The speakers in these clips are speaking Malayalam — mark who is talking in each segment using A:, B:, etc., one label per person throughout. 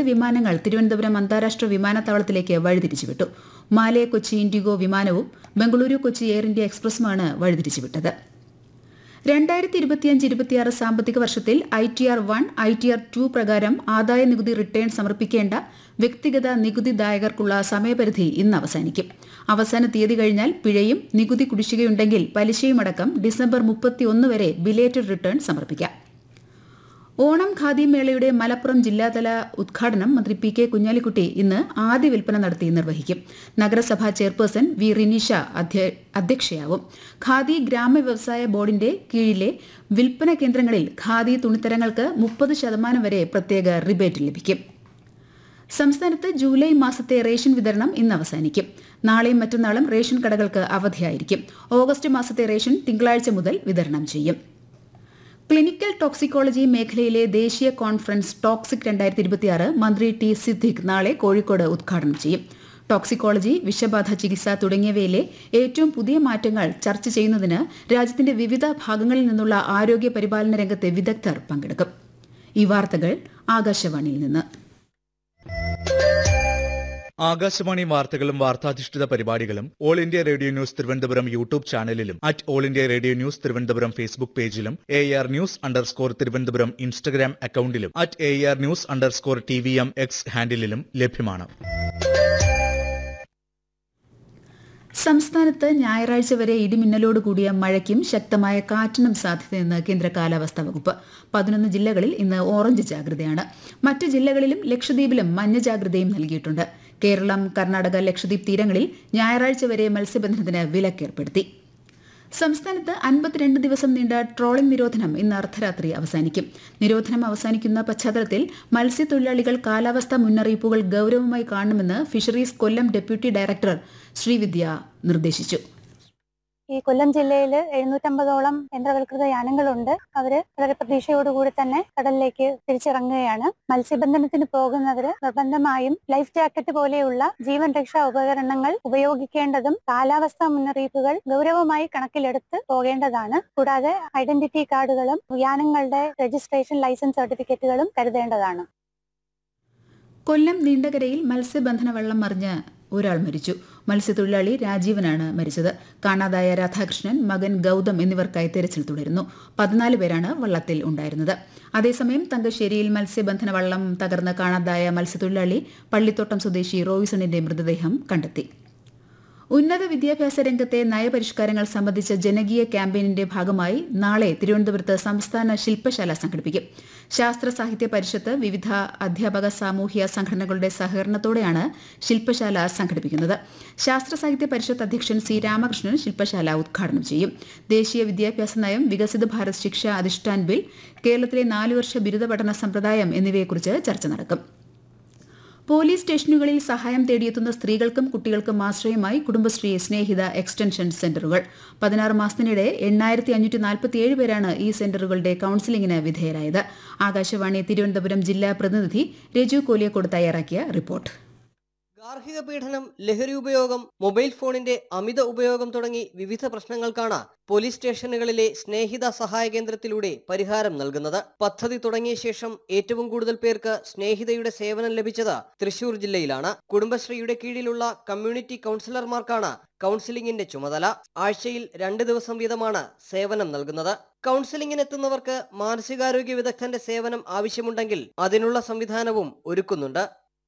A: വിമാനങ്ങൾ തിരുവനന്തപുരം അന്താരാഷ്ട്ര വിമാനത്താവളത്തിലേക്ക് വഴിതിരിച്ചുവിട്ടു മാലെ കൊച്ചി ഇൻഡിഗോ വിമാനവും ബംഗളൂരു കൊച്ചി എയർ ഇന്ത്യ എക്സ്പ്രസുമാണ് വഴിതിരിച്ചുവിട്ടത് രണ്ടായിരത്തി ഇരുപത്തിയഞ്ച് ഇരുപത്തിയാറ് സാമ്പത്തിക വർഷത്തിൽ I T R one I T R two പ്രകാരം ആദായ നികുതി റിട്ടേൺ സമർപ്പിക്കേണ്ട വ്യക്തിഗത നികുതിദായകർക്കുള്ള സമയപരിധി ഇന്ന് അവസാനിക്കും അവസാന തീയതി കഴിഞ്ഞാൽ പിഴയും നികുതി കുടിശ്ശികയുണ്ടെങ്കിൽ പലിശയുമടക്കം ഡിസംബർ മുപ്പത്തിയൊന്ന് വരെ ബിലേറ്റഡ് റിട്ടേൺ സമർപ്പിക്കാം ഓണം ഖാദി മേളയുടെ മലപ്പുറം ജില്ലാതല ഉദ്ഘാടനം മന്ത്രി പി കെ കുഞ്ഞാലിക്കുട്ടി ഇന്ന് ആദ്യ വിൽപ്പന നടത്തി നിർവഹിക്കും നഗരസഭാ ചെയർപേഴ്സൺ വി റിനിഷ അധ്യക്ഷയാവും ഖാദി ഗ്രാമ വ്യവസായ ബോർഡിന്റെ കീഴിലെ വിൽപ്പന കേന്ദ്രങ്ങളിൽ ഖാദി തുണിത്തരങ്ങൾക്ക് മുപ്പത് ശതമാനം വരെ പ്രത്യേക റിബേറ്റ് ലഭിക്കും സംസ്ഥാനത്ത് ജൂലൈ മാസത്തെ റേഷൻ വിതരണം ഇന്ന് അവസാനിക്കും നാളെയും മറ്റന്നാളും റേഷൻ കടകൾക്ക് അവധിയായിരിക്കും ഓഗസ്റ്റ് മാസത്തെ റേഷൻ തിങ്കളാഴ്ച മുതൽ വിതരണം ചെയ്യും ക്ലിനിക്കൽ ടോക്സിക്കോളജി മേഖലയിലെ ദേശീയ കോൺഫറൻസ് ടോക്സിക് രണ്ടായിരത്തി ഇരുപത്തിയാറ് മന്ത്രി ടി സിദ്ദിഖ് നാളെ കോഴിക്കോട് ഉദ്ഘാടനം ചെയ്യും ടോക്സിക്കോളജി വിഷബാധ ചികിത്സ തുടങ്ങിയവയിലെ ഏറ്റവും പുതിയ മാറ്റങ്ങൾ ചർച്ച ചെയ്യുന്നതിന് രാജ്യത്തിന്റെ വിവിധ ഭാഗങ്ങളിൽ നിന്നുള്ള ആരോഗ്യ പരിപാലന രംഗത്തെ വിദഗ്ധർ പങ്കെടുക്കും ഈ വാർത്തകൾ ആകാശവാണിയിൽ നിന്ന്
B: ആകാശവാണി വാർത്തകളും വാർത്താധിഷ്ഠിത പരിപാടികളും All India Radio news Thiruvananthapuram YouTube ചാനലിലും at All India Radio news Thiruvananthapuram Facebook പേജിലും A R news underscore Thiruvananthapuram Instagram അക്കൌണ്ടിലും at A R news underscore T V M X ഹാൻഡിലും ലഭ്യമാണ്
A: സംസ്ഥാനത്ത് ഞായറാഴ്ച വരെ ഇടിമിന്നലോട് കൂടിയ മഴയ്ക്കും ശക്തമായ കാറ്റിനും സാധ്യതയെന്ന് കേന്ദ്ര കാലാവസ്ഥാ വകുപ്പ് പതിനൊന്ന് ജില്ലകളിൽ ഇന്ന് ഓറഞ്ച് ജാഗ്രതയാണ് മറ്റ് ജില്ലകളിലും ലക്ഷദ്വീപിലും മഞ്ഞ ജാഗ്രതയും നൽകിയിട്ടുണ്ട് കേരളം കർണാടക ലക്ഷദ്വീപ് തീരങ്ങളിൽ ഞായറാഴ്ച വരെ മത്സ്യബന്ധനത്തിന് വിലക്കേർപ്പെടുത്തി സംസ്ഥാനത്ത് അൻപത്തിരണ്ട് ദിവസം നീണ്ട ട്രോളിംഗ് നിരോധനം ഇന്ന് അർദ്ധരാത്രി അവസാനിക്കും നിരോധനം അവസാനിക്കുന്ന പശ്ചാത്തലത്തിൽ മത്സ്യത്തൊഴിലാളികൾ കാലാവസ്ഥാ മുന്നറിയിപ്പുകൾ ഗൌരവമായി കാണണമെന്ന് fisheries Kollam deputy director Srividya നിർദ്ദേശിച്ചു
C: ഈ കൊല്ലം ജില്ലയിൽ എഴുന്നൂറ്റമ്പതോളം യന്ത്രവൽകൃത യാനങ്ങളുണ്ട് അവര് വളരെ പ്രതീക്ഷയോടുകൂടി തന്നെ കടലിലേക്ക് തിരിച്ചിറങ്ങുകയാണ് മത്സ്യബന്ധനത്തിന് പോകുന്നവര് നിർബന്ധമായും ലൈഫ് ജാക്കറ്റ് പോലെയുള്ള ജീവൻ രക്ഷാ ഉപകരണങ്ങൾ ഉപയോഗിക്കേണ്ടതും കാലാവസ്ഥാ മുന്നറിയിപ്പുകൾ ഗൗരവമായി കണക്കിലെടുത്ത് പോകേണ്ടതാണ് കൂടാതെ ഐഡന്റിറ്റി കാർഡുകളും യാനങ്ങളുടെ രജിസ്ട്രേഷൻ ലൈസൻസ് സർട്ടിഫിക്കറ്റുകളും കരുതേണ്ടതാണ്
A: കൊല്ലം നീണ്ടകരയിൽ മത്സ്യബന്ധന വെള്ളം മറിഞ്ഞ് ഒരാൾ മരിച്ചു മത്സ്യത്തൊഴിലാളി രാജീവനാണ് മരിച്ചത് കാണാതായ രാധാകൃഷ്ണൻ മകൻ ഗൗതം എന്നിവർക്കായി തെരച്ചിൽ തുടരുന്നു പതിനാല് പേരാണ് വള്ളത്തിൽ ഉണ്ടായിരുന്നത് അതേസമയം തങ്കശ്ശേരിയിൽ മത്സ്യബന്ധന വള്ളം തകർന്ന് കാണാതായ മത്സ്യത്തൊഴിലാളി പള്ളിത്തോട്ടം സ്വദേശി റോയിസണിന്റെ മൃതദേഹം കണ്ടെത്തി ഉന്നത വിദ്യാഭ്യാസ രംഗത്തെ നയപരിഷ്കാരങ്ങൾ സംബന്ധിച്ച ജനകീയ ക്യാമ്പയിനിന്റെ ഭാഗമായി നാളെ തിരുവനന്തപുരത്ത് സംസ്ഥാന ശില്പശാല സംഘടിപ്പിക്കും ശാസ്ത്ര സാഹിത്യ പരിഷത്ത് വിവിധ അധ്യാപക സാമൂഹ്യ സംഘടനകളുടെ സഹകരണത്തോടെയാണ് ശില്പശാല സംഘടിപ്പിക്കുന്നത് ശാസ്ത്ര സാഹിത്യ പരിഷത്ത് അധ്യക്ഷൻ സി രാമകൃഷ്ണൻ ശില്പശാല ഉദ്ഘാടനം ചെയ്യും ദേശീയ വിദ്യാഭ്യാസ നയം വികസിത ഭാരത് ശിക്ഷ അധിഷ്ഠാൻ ബിൽ കേരളത്തിലെ നാലുവർഷ ബിരുദ പഠന സമ്പ്രദായം എന്നിവയെക്കുറിച്ച് ചർച്ച നടക്കും പോലീസ് സ്റ്റേഷനുകളിൽ സഹായം തേടിയെത്തുന്ന സ്ത്രീകൾക്കും കുട്ടികൾക്കും ആശ്രയമായി കുടുംബശ്രീ സ്നേഹിത എക്സ്റ്റൻഷൻ സെന്ററുകൾ പതിനാറ് മാസത്തിനിടെ എണ്ണായിരത്തി അഞ്ഞൂറ്റി നാൽപ്പത്തിയേഴ് പേരാണ് ഈ സെന്ററുകളുടെ കൌൺസിലിംഗിന് വിധേയരായത് ആകാശവാണി തിരുവനന്തപുരം ജില്ലാ പ്രതിനിധി രജു കോലിയക്കോട് തയ്യാറാക്കിയ റിപ്പോർട്ട്
D: ഗാർഹിക പീഡനം ലഹരി ഉപയോഗം മൊബൈൽ ഫോണിന്റെ അമിത ഉപയോഗം തുടങ്ങി വിവിധ പ്രശ്നങ്ങൾക്കാണ് പോലീസ് സ്റ്റേഷനുകളിലെ സ്നേഹിത സഹായ കേന്ദ്രത്തിലൂടെ പരിഹാരം നൽകുന്നത് പദ്ധതി തുടങ്ങിയ ശേഷം ഏറ്റവും കൂടുതൽ പേർക്ക് സ്നേഹിതയുടെ സേവനം ലഭിച്ചത് തൃശൂർ ജില്ലയിലാണ് കുടുംബശ്രീയുടെ കീഴിലുള്ള കമ്മ്യൂണിറ്റി കൗൺസിലർമാർക്കാണ് കൗൺസിലിംഗിന്റെ ചുമതല ആഴ്ചയിൽ രണ്ട് ദിവസം വീതമാണ് സേവനം നൽകുന്നത് കൗൺസിലിംഗിനെത്തുന്നവർക്ക് മാനസികാരോഗ്യ വിദഗ്ധന്റെ സേവനം ആവശ്യമുണ്ടെങ്കിൽ അതിനുള്ള സംവിധാനവും ഒരുക്കുന്നുണ്ട്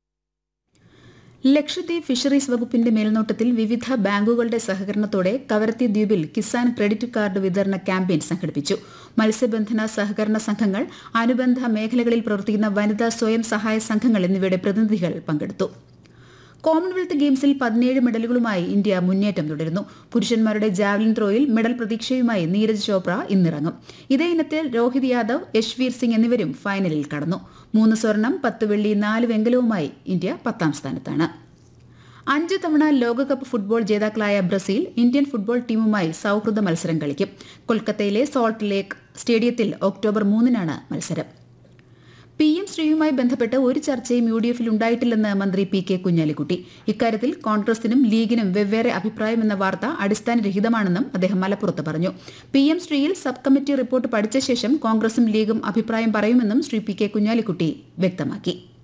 A: ലക്ഷദ്വീപ് ഫിഷറീസ് വകുപ്പിന്റെ മേൽനോട്ടത്തിൽ വിവിധ ബാങ്കുകളുടെ സഹകരണത്തോടെ കവരത്തി ദ്വീപിൽ കിസാൻ ക്രെഡിറ്റ് കാർഡ് വിതരണ ക്യാമ്പയിൻ സംഘടിപ്പിച്ചു മത്സ്യബന്ധന സഹകരണ സംഘങ്ങൾ അനുബന്ധ മേഖലകളിൽ പ്രവർത്തിക്കുന്ന വനിതാ സ്വയം സഹായ സംഘങ്ങൾ എന്നിവയുടെ പ്രതിനിധികൾ പങ്കെടുത്തു കോമൺവെൽത്ത് ഗെയിംസിൽ പതിനേഴ് മെഡലുകളുമായി ഇന്ത്യ മുന്നേറ്റം തുടരുന്നു പുരുഷന്മാരുടെ ജാവലിൻ ത്രോയിൽ മെഡൽ പ്രതീക്ഷയുമായി നീരജ് ചോപ്ര ഇന്നിറങ്ങും ഇതേ ഇനത്തിൽ രോഹിത് യാദവ് യശ്വീർ സിംഗ് എന്നിവരും ഫൈനലിൽ കടന്നു മൂന്ന് സ്വർണം പത്ത് വെള്ളി നാല് വെങ്കലവുമായി ഇന്ത്യ പത്താം സ്ഥാനത്താണ് അഞ്ച് തവണ ലോകകപ്പ് ഫുട്ബോൾ ജേതാക്കളായ ബ്രസീൽ ഇന്ത്യൻ ഫുട്ബോൾ ടീമുമായി സൌഹൃദ മത്സരം കളിക്കും കൊൽക്കത്തയിലെ സോൾട്ട് ലേക്ക് സ്റ്റേഡിയത്തിൽ ഒക്ടോബർ മൂന്നിനാണ് മത്സരം പി എം ശ്രീയുമായി ബന്ധപ്പെട്ട് ഒരു ചർച്ചയും യു ഡി എഫിൽ ഉണ്ടായിട്ടില്ലെന്ന് മന്ത്രി പി കെ കുഞ്ഞാലിക്കുട്ടി ഇക്കാര്യത്തിൽ കോൺഗ്രസിനും ലീഗിനും വെവ്വേറെ അഭിപ്രായമെന്ന വാർത്ത അടിസ്ഥാനരഹിതമാണെന്നും അദ്ദേഹം മലപ്പുറത്ത് പറഞ്ഞു പി എം ശ്രീയിൽ സബ് കമ്മിറ്റി റിപ്പോർട്ട് പഠിച്ച ശേഷം കോൺഗ്രസും ലീഗും അഭിപ്രായം പറയുമെന്നും ശ്രീ പി കെ കുഞ്ഞാലിക്കുട്ടി വ്യക്തമാക്കി